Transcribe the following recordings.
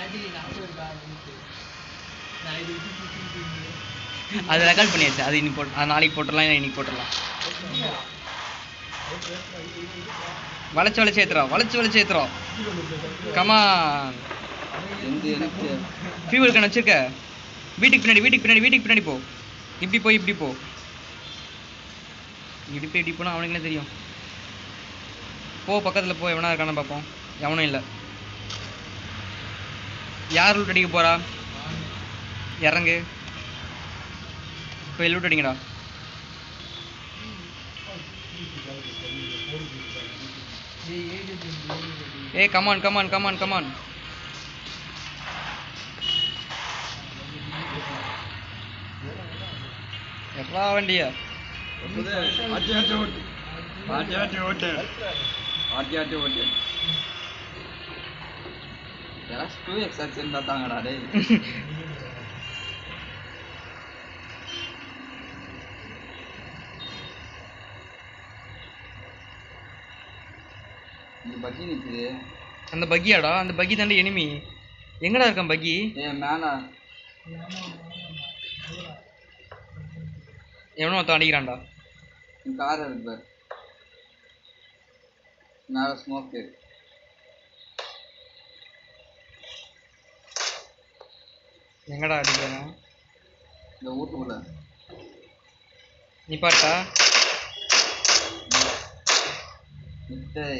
அது ரெக்கார்ட் பண்ணியாச்சு அது இன்னைக்கு போட்டு அது நாளைக்கு போட்டுடலாம் இல்லை இன்னைக்கு போட்டுடலாம் வளைச்சு வளைச்சு ஏத்துறோம் வளைச்சு வளைச்சு ஏத்துறோம் கமா எந்த எனக்கு ஃபீவர் கண் வச்சிருக்க வீட்டுக்கு பின்னாடி வீட்டுக்கு பின்னாடி வீட்டுக்கு பின்னாடி போ இப்படி போ இப்படி போ இப்படி போய் இப்படி போனால் அவனுக்கு என்ன தெரியும் போ பக்கத்தில் போ எவனா இருக்கானு பார்ப்போம் எவனும் இல்லை யார் லூட் அடிக்க போறா இறங்கு போய் லூட் அடிங்கடா ஏய் கமான் கமான் கமான் கமான் எவ்வளோ வண்டியா ஆட்டி ஆட்டி ஓட்டு ஆட்டி ஆட்டி ஓட்டு ஆட்டி ஆட்டி ஓட்டு யாராச்சும் டூ எக்ஸ் ஆக்சிடென்ட் பார்த்தாங்கடா டேய் இங்க பக்கி நிக்குது அந்த பக்கியாடா அந்த பக்கி தாண்டி எனிமி எங்கடா இருக்கான் பக்கி ஏ மேல எவனோ ஒருத்தன் அடிக்கிறான்டா கார் இருக்கு பாரு மேல ஸ்மோக்கு எங்கடா அடிக்கிறான் இந்த வீட்டுக்குள்ள நீ பாட்டா நித்தை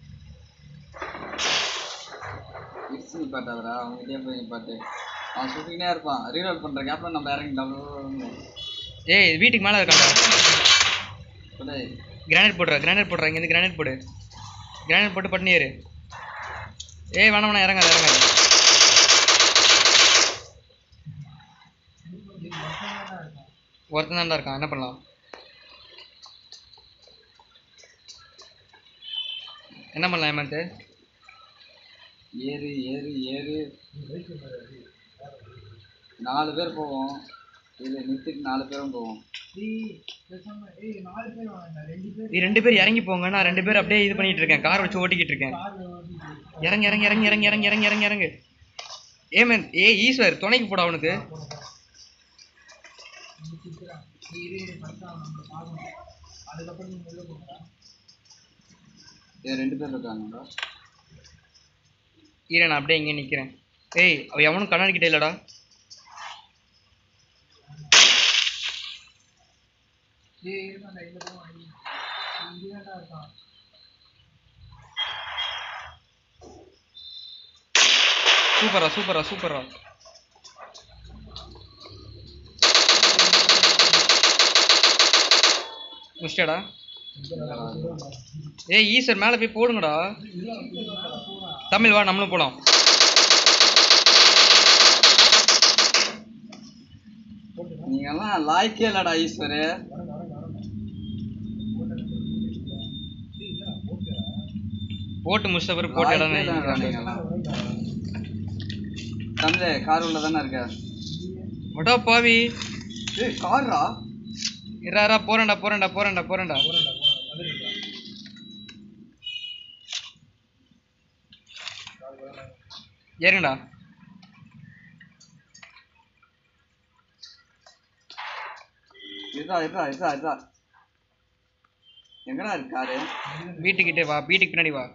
இட்ஸ் நீ பாட்டாதடா அவங்ககிட்டயே போய் நிப்பாட்டு அவன் சுட்டிக்கிட்டே இருப்பான் ரீலோட் பண்ற கேப்ல நம்ம இறங்கி டபுள் ஏய் வீட்டுக்கு மேலே இருக்கான்டா சொல்லு கிரானைட் போடுறா கிரானைட் போடுறா இங்கேருந்து கிரானைட் போடு கிரானைட் போட்டு பட்டு ஏறு ஏய் வேணாம் வேணாம் இறங்காத இறங்காத ஒருத்தன் தான்டா இருக்கான் என்ன பண்ணலாம் என்ன பண்ணலாம் ஏமாத்து ஏறு ஏறு ஏறு நாலு பேர் போவோம் இதுல நிறுத்திட்டு நாலு பேரும் போவோம் நீ ரெண்டு பேர் இறங்கி போங்க நான் ரெண்டு பேர் அப்படியே இது பண்ணிட்டு இருக்கேன் கார் வச்சு ஓட்டிக்கிட்டு இருக்கேன் இறங்கி இறங்கி இறங்கி இறங்கி இறங்கி இறங்கி இறங்கி இறங்கு ஏமன் ஏ ஈஸ்வர் துணைக்கு போடா அவனுக்கு இது ரெண்டு பேர் இருக்காங்கடா இரு நான் அப்படியே இங்கே நிற்கிறேன் ஏய் அவ எவனும் கண்ணாடி கிட்ட இல்லடா சூப்பரா சூப்பரா சூப்பரா முடிச்சிட்டாடா ஏய் ஈஸ்வர் மேலே போய் போடுங்கடா தமிழ் வா நம்மளும் போலாம் நீங்கெல்லாம் லாய்க்கே இல்லடா ஈஸ்வரு போட்டு முடிச்ச பிறகு போட்டு இடம் லாய்க்கே இல்லடா நீங்கெல்லாம். தமிழே கார் உள்ள தானே இருக்க மொட்டா பாவி ஏய் கார்ரா இரா இரா போறேன்டா போறேன்டா போறேன்டா போறேன்டா ஏறுங்கடா இதா இதா இதா இதா எங்கடா இருக்கு காரு வீட்டுக்கிட்டே வா வீட்டுக்கு பின்னாடி வா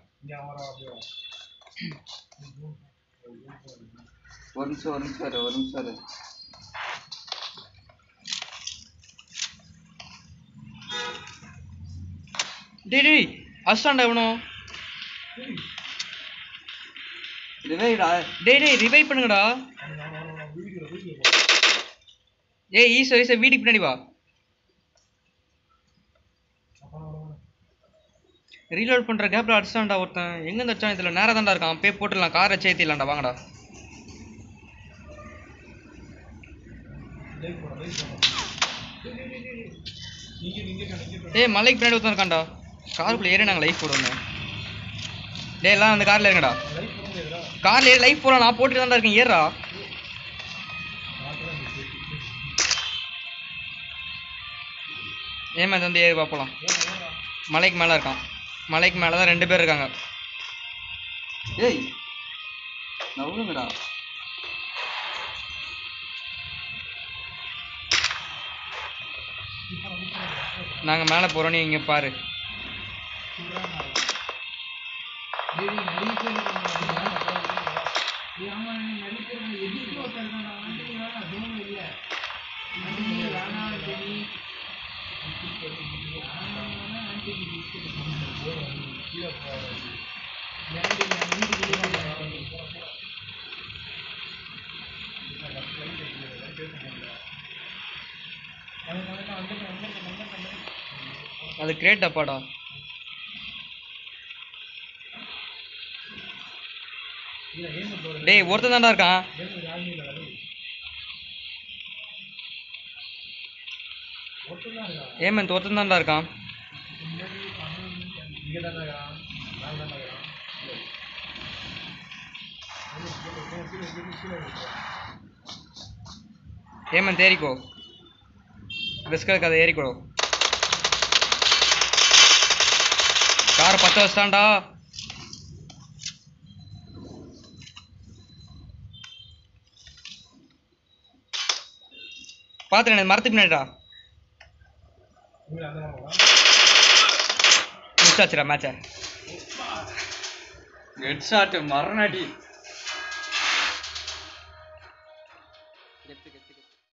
ஒரு நிமிஷம் ஒரு நிமிஷம் இரு, ஒரு நிமிஷம் இரு. டேய் டேய் அஸ்டாண்டா இவனோ ரிவைடா டேய் டேய் ரிவைவ் பண்ணுங்கடா ஏய் ஈஸ்வர் ஈஸ்வர் வீட்டுக்கு பின்னாடி வா ரீலோட் பண்ற கேப்ல அடிச்சான்டா ஒருத்தன் எங்க இருந்து அடிச்சான் இதுல நேரா தான்டா இருக்கான் போய் போட்டுடலாம் காரை சேர்த்திடலாம்டா வாங்கடா ஏய் மலைக்கு பின்னாடி ஒருத்தன் இருக்கான்டா காருக்குள்ள ஏறி நாங்கள் லைஃப் போடுவோம் டேய் எல்லாம் அந்த கார்ல இருங்கடா கார்ல ஏறி லைஃப் போடலாம் நான் போட்டுட்டு தான்டா இருக்கேன் ஏறா ஏமா வந்து ஏறி பார்ப்போம் மலைக்கு மேலே இருக்கான் மலைக்கு மேலே தான் ரெண்டு பேர் இருக்காங்க ஏய் நவுருங்கடா நாங்கள் மேலே போகிறோம் நீ இங்கே பாரு அது கிரேட் அப்பாடா டேய் ஒருத்தன் தான்டா இருக்கான் ஏமந்த் ஒருத்தன் தான்டா இருக்கான் ஏமந்த் ஏறிக்கோ ரிஸ்க் அதை ஏறிக்கோ காரை பற்ற வச்சிட்டான்டா பார்த்துட்டேன் மரத்துக்கு பின்னாடிடா மிஸ் ஆச்சுடா மேட்சை ஹெட் ஷாட் மரணடி